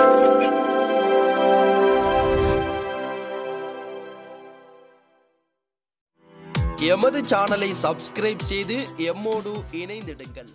எமது சேனலை சப்ஸ்கிரைப் செய்து எம்மோடு இணைந்திடுங்கள்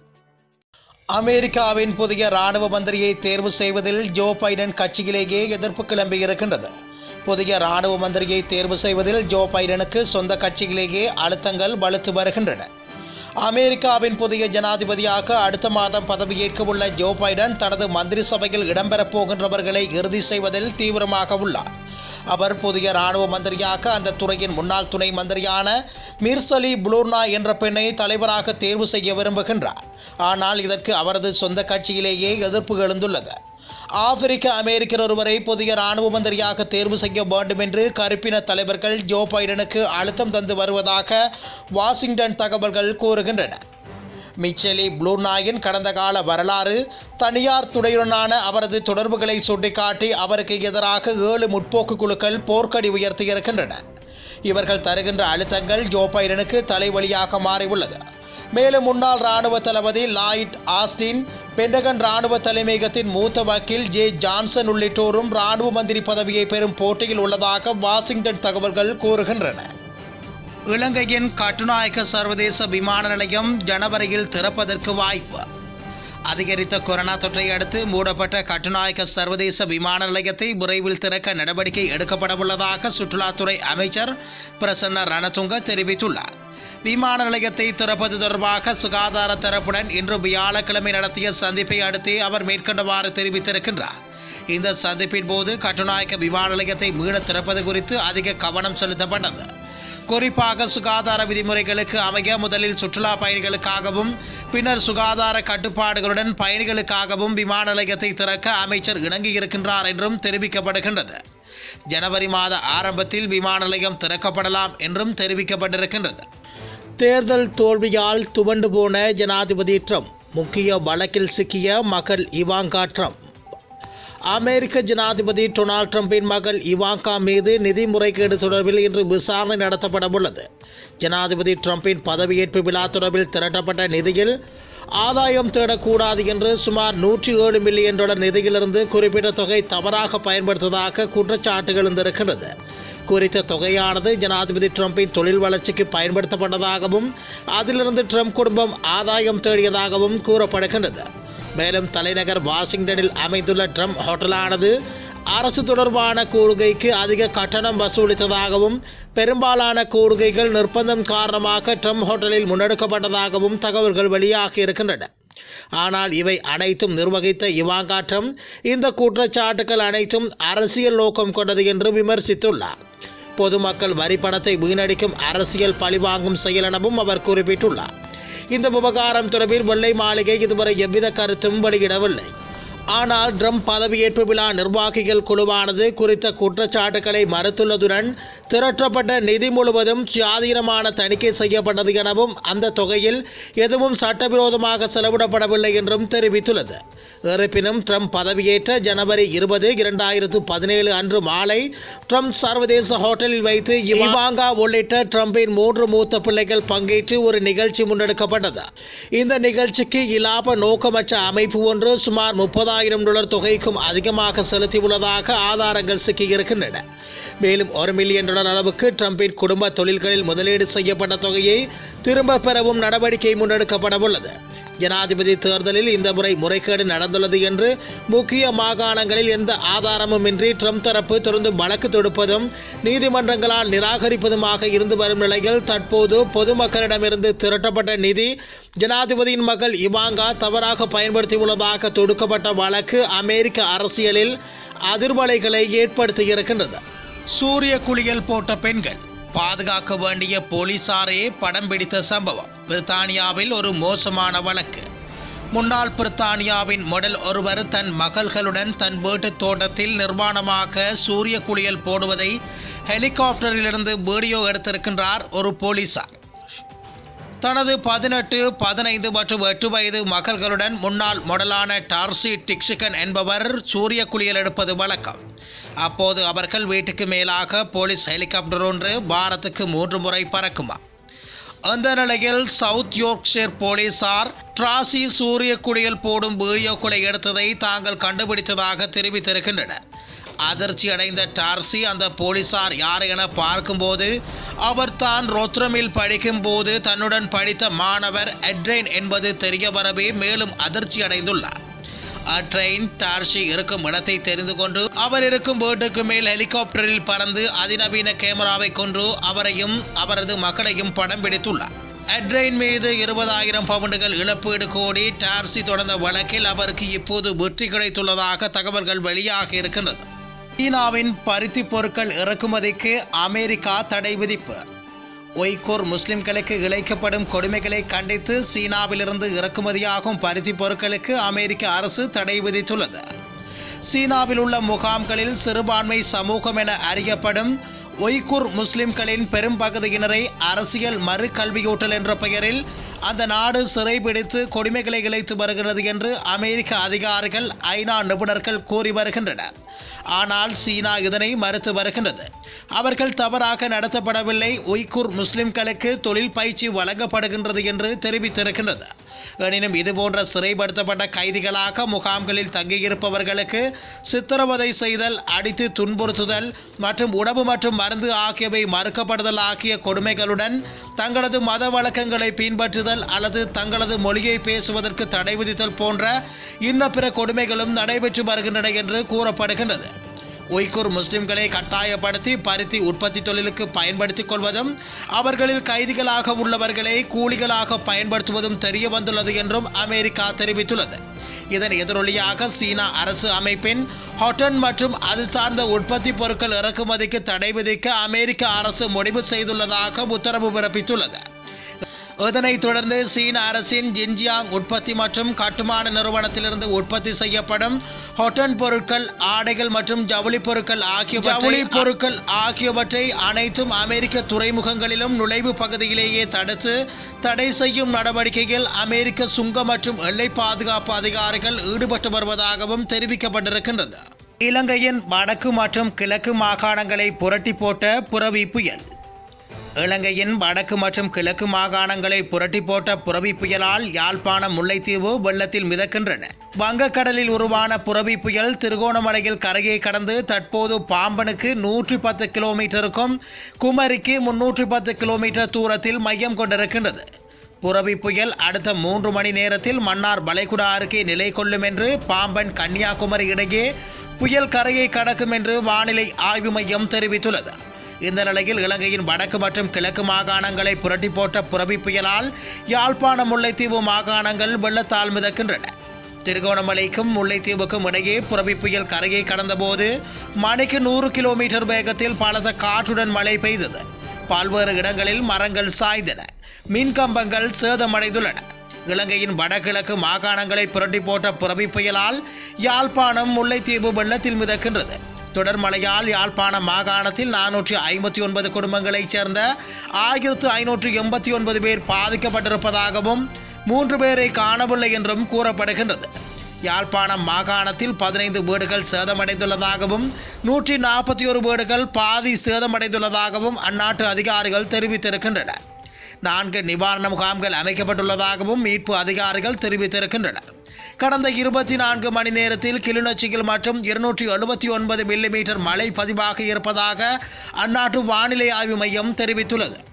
அமெரிக்காவின் புதிய ராணுவ மந்திரியை தேர்வு செய்வதில் ஜோ பைடன் கட்சியிலேயே எதிர்ப்பு கிளம்பியிருக்கின்றது புதிய ராணுவ மந்திரியை தேர்வு செய்வதில் ஜோ பைடனுக்கு சொந்த கட்சியிலேயே அழுத்தங்கள் வலுத்து வருகின்றன அமெரிக்காவின் புதிய ஜனாதிபதியாக அடுத்த மாதம் பதவியேற்க உள்ள ஜோ பைடன் தனது மந்திரி சபையில் இடம்பெறப் போகின்றவர்களை இறுதி செய்வதில் தீவிரமாக உள்ளார் அவர் புதிய ராணுவ மந்திரியாக அந்த துறையின் முன்னாள் துணை மந்திரியான மிர்சலி புளூர்னா என்ற பெண்ணை தலைவராக தேர்வு செய்ய விரும்புகின்றார் ஆனால் இதற்கு அவரது சொந்த கட்சியிலேயே எதிர்ப்பு எழுந்துள்ளது ஆப்பிரிக்க அமெரிக்கர் ஒருவரை புதிய ராணுவ மந்திரியாக தேர்வு செய்ய வேண்டும் என்று கருப்பின தலைவர்கள் ஜோ பைடனுக்கு அழுத்தம் தந்து வருவதாக வாஷிங்டன் தகவல்கள் கூறுகின்றன மிச்சலி ப்ளூனாயின் கடந்த கால வரலாறு தனியார் துறையுடனான அவரது தொடர்புகளை சுட்டிக்காட்டி அவருக்கு எதிராக ஏழு முற்போக்கு குழுக்கள் போர்க்கடி உயர்த்தியிருக்கின்றன இவர்கள் தருகின்ற அழுத்தங்கள் ஜோ பைடனுக்கு தலைவலியாக மாறியுள்ளது மேலும் முன்னாள் ராணுவ தளபதி லாயிட் ஆஸ்டின் பெண்டகன் ராணுவ தலைமையகத்தின் மூத்த வக்கீல் ஜே ஜான்சன் உள்ளிட்டோரும் ராணுவ மந்திரி பதவியை பெறும் போட்டியில் உள்ளதாக வாஷிங்டன் தகவல்கள் கூறுகின்றன இலங்கையின் கட்டுநாயக்க சர்வதேச விமான நிலையம் ஜனவரியில் திறப்பதற்கு வாய்ப்பு அதிகரித்த கொரோனா தொற்றை அடுத்து மூடப்பட்ட கட்டுநாயக்க சர்வதேச விமான நிலையத்தை விரைவில் திறக்க நடவடிக்கை எடுக்கப்படவுள்ளதாக சுற்றுலாத்துறை அமைச்சர் பிரசன்ன ரணதுங்க தெரிவித்துள்ளார் விமான நிலையத்தை திறப்பது தொடர்பாக சுகாதார தரப்புடன் இன்று வியாழக்கிழமை நடத்திய சந்திப்பை அடுத்து அவர் மேற்கண்டவாறு தெரிவித்திருக்கின்றார் இந்த சந்திப்பின் போது கட்டுநாயக்க விமான நிலையத்தை மீள திறப்பது குறித்து அதிக கவனம் செலுத்தப்பட்டது குறிப்பாக சுகாதார விதிமுறைகளுக்கு அமைய முதலில் சுற்றுலா பயணிகளுக்காகவும் பின்னர் சுகாதார கட்டுப்பாடுகளுடன் பயணிகளுக்காகவும் விமான நிலையத்தை திறக்க அமைச்சர் இணங்கியிருக்கின்றார் என்றும் தெரிவிக்கப்படுகின்றது ஜனவரி மாத ஆரம்பத்தில் விமான நிலையம் திறக்கப்படலாம் என்றும் தெரிவிக்கப்பட்டிருக்கின்றது தேர்தல் தோல்வியால் துவண்டு போன ஜனாதிபதி ட்ரம்ப் முக்கிய வழக்கில் சிக்கிய மகள் இவாங்கா ட்ரம்ப் அமெரிக்க ஜனாதிபதி டொனால்ட் ட்ரம்பின் மகள் இவாங்கா மீது நிதி முறைகேடு தொடர்பில் இன்று விசாரணை நடத்தப்பட உள்ளது ஜனாதிபதி ட்ரம்பின் பதவியேற்பு விழா தொடர்பில் திரட்டப்பட்ட நிதியில் ஆதாயம் தேடக்கூடாது என்று சுமார் நூற்றி ஏழு மில்லியன் டாலர் நிதியிலிருந்து குறிப்பிட்ட தொகை தவறாக பயன்படுத்ததாக குற்றச்சாட்டுகள் இருந்திருக்கிறது குறித்த தொகையானது ஜனாதிபதி ட்ரம்பின் தொழில் வளர்ச்சிக்கு பயன்படுத்தப்பட்டதாகவும் அதிலிருந்து ட்ரம்ப் குடும்பம் ஆதாயம் தேடியதாகவும் கூறப்படுகின்றது மேலும் தலைநகர் வாஷிங்டனில் அமைந்துள்ள ட்ரம்ப் ஹோட்டலானது அரசு தொடர்பான கூடுகைக்கு அதிக கட்டணம் வசூலித்ததாகவும் பெரும்பாலான கூடுகைகள் நிர்பந்தம் காரணமாக ட்ரம்ப் ஹோட்டலில் முன்னெடுக்கப்பட்டதாகவும் தகவல்கள் வெளியாகி இருக்கின்றன ஆனால் இவை அனைத்தும் நிர்வகித்த இவாங்கா ட்ரம்ப் இந்த குற்றச்சாட்டுகள் அனைத்தும் அரசியல் நோக்கம் கொண்டது என்று விமர்சித்துள்ளார் பொதுமக்கள் வரி பணத்தை வீணடிக்கும் அரசியல் பழிவாங்கும் செயல் எனவும் அவர் குறிப்பிட்டுள்ளார் இந்த விவகாரம் தொடர்பில் வெள்ளை மாளிகை இதுவரை எவ்வித கருத்தும் வெளியிடவில்லை ஆனால் ட்ரம்ப் பதவியேற்பு விழா நிர்வாகிகள் குழுவானது குறித்த குற்றச்சாட்டுகளை மறுத்துள்ளதுடன் திரட்டப்பட்ட நிதி முழுவதும் சுயாதீனமான தணிக்கை செய்யப்பட்டது எனவும் அந்த தொகையில் எதுவும் சட்டவிரோதமாக செலவிடப்படவில்லை என்றும் தெரிவித்துள்ளது இருப்பினும் ட்ரம்ப் பதவியேற்ற ஜனவரி இருபது இரண்டாயிரத்து பதினேழு அன்று மாலை ட்ரம்ப் சர்வதேச ஹோட்டலில் வைத்து இவாங்கா உள்ளிட்ட ட்ரம்பின் மூன்று மூத்த பிள்ளைகள் பங்கேற்று ஒரு நிகழ்ச்சி முன்னெடுக்கப்பட்டது இந்த நிகழ்ச்சிக்கு இலாப நோக்கமற்ற அமைப்பு ஒன்று சுமார் முப்பதாயிரம் டாலர் தொகைக்கும் அதிகமாக செலுத்தியுள்ளதாக ஆதாரங்கள் சிக்கியிருக்கின்றன மேலும் ஒரு மில்லியன் டாலர் அளவுக்கு ட்ரம்பின் குடும்ப தொழில்களில் முதலீடு செய்யப்பட்ட தொகையை திரும்ப பெறவும் நடவடிக்கை முன்னெடுக்கப்பட உள்ளது ஜனாதிபதி தேர்தலில் இந்த முறை முறைகேடு நடந்துள்ளது என்று முக்கிய மாகாணங்களில் எந்த ஆதாரமும் இன்றி ட்ரம்ப் தரப்பு தொடர்ந்து வழக்கு தொடுப்பதும் நீதிமன்றங்களால் நிராகரிப்பதுமாக இருந்து வரும் நிலையில் தற்போது பொதுமக்களிடமிருந்து திரட்டப்பட்ட நிதி ஜனாதிபதியின் மகள் இவாங்கா தவறாக பயன்படுத்தியுள்ளதாக தொடுக்கப்பட்ட வழக்கு அமெரிக்க அரசியலில் அதிர்வலைகளை ஏற்படுத்தியிருக்கின்றது சூரிய குளியல் போட்ட பெண்கள் பாதுகாக்க வேண்டிய போலீசாரே படம் பிடித்த சம்பவம் பிரித்தானியாவில் ஒரு மோசமான வழக்கு முன்னாள் பிரித்தானியாவின் மொடல் ஒருவர் தன் மகள்களுடன் தன் வீட்டு தோட்டத்தில் நிர்மாணமாக சூரிய குளியல் போடுவதை ஹெலிகாப்டரிலிருந்து வீடியோ எடுத்திருக்கின்றார் ஒரு போலீசார் தனது பதினெட்டு பதினைந்து மற்றும் எட்டு வயது மகள்களுடன் முன்னாள் மொடலான டார்சி டிக்சிகன் என்பவர் சூரிய குளியல் எடுப்பது வழக்கம் அப்போது அவர்கள் வீட்டுக்கு மேலாக போலீஸ் ஹெலிகாப்டர் ஒன்று வாரத்துக்கு மூன்று முறை பறக்குமா அந்த நிலையில் சவுத் யோர்க்ஷயர் போலீசார் டிராசி சூரிய குளியல் போடும் வீடியோக்களை எடுத்ததை தாங்கள் கண்டுபிடித்ததாக தெரிவித்திருக்கின்றனர் அதிர்ச்சி அடைந்த டார்சி அந்த போலீசார் யார் என பார்க்கும்போது அவர் தான் ரோத்ரமில் படிக்கும்போது தன்னுடன் படித்த மாணவர் எட்ரெயின் என்பது தெரிய வரவே மேலும் அதிர்ச்சி அடைந்துள்ளார் அட்ரெயின் டார்ஷி இருக்கும் இடத்தை தெரிந்து கொண்டு அவர் இருக்கும் வீட்டுக்கு மேல் ஹெலிகாப்டரில் பறந்து அதிநவீன கேமராவை கொண்டு அவரையும் அவரது மகளையும் படம் பிடித்துள்ளார் அட்ரெயின் மீது இருபதாயிரம் பவுண்டுகள் இழப்பீடு கோடி டார்சி தொடர்ந்த வழக்கில் அவருக்கு இப்போது வெற்றி கிடைத்துள்ளதாக தகவல்கள் வெளியாக இருக்கின்றது சீனாவின் பருத்தி பொருட்கள் இறக்குமதிக்கு அமெரிக்கா தடை விதிப்பு ஒய்கூர் முஸ்லிம்களுக்கு இழைக்கப்படும் கொடுமைகளை கண்டித்து சீனாவிலிருந்து இறக்குமதியாகும் பருத்தி பொருட்களுக்கு அமெரிக்க அரசு தடை விதித்துள்ளது சீனாவில் உள்ள முகாம்களில் சிறுபான்மை சமூகம் என அறியப்படும் ஒய்குர் முஸ்லிம்களின் பெரும்பகுதியினரை அரசியல் மறுகல்வியூட்டல் என்ற பெயரில் அந்த நாடு சிறைபிடித்து கொடுமைகளை இழைத்து வருகிறது என்று அமெரிக்க அதிகாரிகள் ஐநா நிபுணர்கள் கூறி வருகின்றனர் ஆனால் சீனா இதனை மறுத்து வருகின்றது அவர்கள் தவறாக நடத்தப்படவில்லை உய்குர் முஸ்லிம்களுக்கு தொழில் பயிற்சி வழங்கப்படுகின்றது என்று தெரிவித்திருக்கின்றது எனினும் இதுபோன்ற சிறைப்படுத்தப்பட்ட கைதிகளாக முகாம்களில் தங்கியிருப்பவர்களுக்கு சித்திரவதை செய்தல் அடித்து துன்புறுத்துதல் மற்றும் உணவு மற்றும் மருந்து ஆகியவை மறுக்கப்படுதல் ஆகிய கொடுமைகளுடன் தங்களது மத வழக்கங்களை பின்பற்றுதல் அல்லது தங்களது மொழியை பேசுவதற்கு தடை விதித்தல் போன்ற இன்ன பிற கொடுமைகளும் நடைபெற்று வருகின்றன என்று கூறப்படுகின்றது உய்குர் முஸ்லிம்களை கட்டாயப்படுத்தி பருத்தி உற்பத்தி தொழிலுக்கு பயன்படுத்திக் கொள்வதும் அவர்களில் கைதிகளாக உள்ளவர்களை கூலிகளாக பயன்படுத்துவதும் தெரிய வந்துள்ளது என்றும் அமெரிக்கா தெரிவித்துள்ளது இதன் எதிரொலியாக சீனா அரசு அமைப்பின் ஹொட்டன் மற்றும் அது சார்ந்த உற்பத்தி பொருட்கள் இறக்குமதிக்கு தடை விதிக்க அமெரிக்க அரசு முடிவு செய்துள்ளதாக உத்தரவு பிறப்பித்துள்ளது இதனைத் தொடர்ந்து சீன அரசின் ஜின்ஜியாங் உற்பத்தி மற்றும் கட்டுமான நிறுவனத்திலிருந்து உற்பத்தி செய்யப்படும் ஹொட்டன் பொருட்கள் ஆடைகள் மற்றும் ஜவுளி பொருட்கள் ஆகிய ஜவுளி பொருட்கள் ஆகியவற்றை அனைத்தும் அமெரிக்க துறைமுகங்களிலும் நுழைவு பகுதியிலேயே தடுத்து தடை செய்யும் நடவடிக்கையில் அமெரிக்க சுங்க மற்றும் எல்லை பாதுகாப்பு அதிகாரிகள் ஈடுபட்டு வருவதாகவும் தெரிவிக்கப்பட்டிருக்கின்றது இலங்கையின் வடக்கு மற்றும் கிழக்கு மாகாணங்களை புரட்டி போட்ட புரவி புயல் இலங்கையின் வடக்கு மற்றும் கிழக்கு மாகாணங்களை புரட்டி போட்ட புரவி புயலால் யாழ்ப்பாணம் முல்லைத்தீவு வெள்ளத்தில் மிதக்கின்றன வங்கக்கடலில் உருவான புரவி புயல் திருகோணமலையில் கரையை கடந்து தற்போது பாம்பனுக்கு நூற்றி பத்து கிலோமீட்டருக்கும் குமரிக்கு முன்னூற்றி பத்து கிலோமீட்டர் தூரத்தில் மையம் கொண்டிருக்கின்றது புரவி புயல் அடுத்த மூன்று மணி நேரத்தில் மன்னார் வளைகுடா அருகே நிலை கொள்ளும் என்று பாம்பன் கன்னியாகுமரி இடையே புயல் கரையை கடக்கும் என்று வானிலை ஆய்வு மையம் தெரிவித்துள்ளது இந்த நிலையில் இலங்கையின் வடக்கு மற்றும் கிழக்கு மாகாணங்களை புரட்டி போட்ட புரவி புயலால் யாழ்ப்பாணம் முல்லைத்தீவு மாகாணங்கள் வெள்ளத்தால் மிதக்கின்றன திருகோணமலைக்கும் முல்லைத்தீவுக்கும் இடையே புரவி புயல் கரையை கடந்தபோது மணிக்கு நூறு கிலோமீட்டர் வேகத்தில் பலத்த காற்றுடன் மழை பெய்தது பல்வேறு இடங்களில் மரங்கள் சாய்ந்தன மின்கம்பங்கள் சேதமடைந்துள்ளன இலங்கையின் வடகிழக்கு மாகாணங்களை புரட்டி போட்ட புரவி புயலால் யாழ்ப்பாணம் முல்லைத்தீவு வெள்ளத்தில் மிதக்கின்றது தொடர் மழையால் யாழ்ப்பாணம் மாகாணத்தில் நானூற்றி ஐம்பத்தி ஒன்பது குடும்பங்களைச் சேர்ந்த ஆயிரத்து ஐநூற்று எண்பத்தி ஒன்பது பேர் பாதிக்கப்பட்டிருப்பதாகவும் மூன்று பேரை காணவில்லை என்றும் கூறப்படுகின்றது யாழ்ப்பாணம் மாகாணத்தில் பதினைந்து வீடுகள் சேதமடைந்துள்ளதாகவும் நூற்றி நாற்பத்தி ஒரு வீடுகள் பாதி சேதமடைந்துள்ளதாகவும் அந்நாட்டு அதிகாரிகள் தெரிவித்திருக்கின்றனர் நான்கு நிவாரண முகாம்கள் அமைக்கப்பட்டுள்ளதாகவும் மீட்பு அதிகாரிகள் தெரிவித்திருக்கின்றனர் கடந்த இருபத்தி நான்கு மணி நேரத்தில் கிளிநொச்சியில் மற்றும் இருநூற்றி எழுபத்தி ஒன்பது மில்லிமீட்டர் மழை பதிவாக இருப்பதாக அந்நாட்டு வானிலை ஆய்வு மையம் தெரிவித்துள்ளது